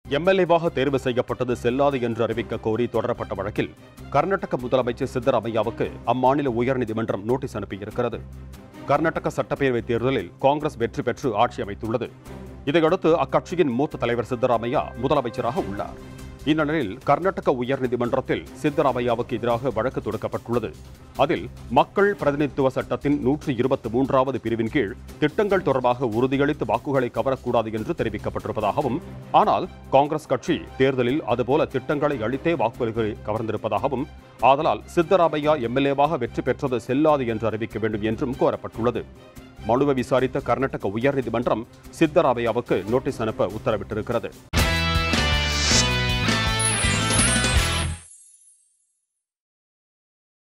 எம்எல்ஏவாக தேர்வு செய்யப்பட்டது செல்லாது என்று அறிவிக்க கோரி தொடரப்பட்ட வழக்கில் கர்நாடக முதலமைச்சர் சித்தராமையாவுக்கு அம்மாநில உயர்நீதிமன்றம் நோட்டீஸ் அனுப்பியிருக்கிறது கர்நாடக சட்டப்பேரவை தேர்தலில் காங்கிரஸ் வெற்றி பெற்று ஆட்சி அமைத்துள்ளது இதையடுத்து அக்கட்சியின் மூத்த தலைவர் சித்தராமையா முதலமைச்சராக உள்ளார் இந்த நிலையில் கர்நாடக உயர்நீதிமன்றத்தில் சித்தராமையாவுக்கு எதிராக வழக்கு தொடுக்கப்பட்டுள்ளது அதில் மக்கள் பிரதிநிதித்துவ சட்டத்தின் நூற்றி இருபத்தி மூன்றாவது பிரிவின் கீழ் திட்டங்கள் தொடர்பாக உறுதியளித்து வாக்குகளை கவரக்கூடாது என்று தெரிவிக்கப்பட்டிருப்பதாகவும் ஆனால் காங்கிரஸ் கட்சி தேர்தலில் அதுபோல திட்டங்களை அளித்தே வாக்குகளை கவர்ந்திருப்பதாகவும் ஆதலால் சித்தராமையா எம்எல்ஏவாக வெற்றி பெற்றது செல்லாது என்று அறிவிக்க வேண்டும் என்றும் கோரப்பட்டுள்ளது மனுவை விசாரித்த கர்நாடக உயர்நீதிமன்றம் சித்தராமையாவுக்கு நோட்டீஸ் அனுப்ப உத்தரவிட்டிருக்கிறது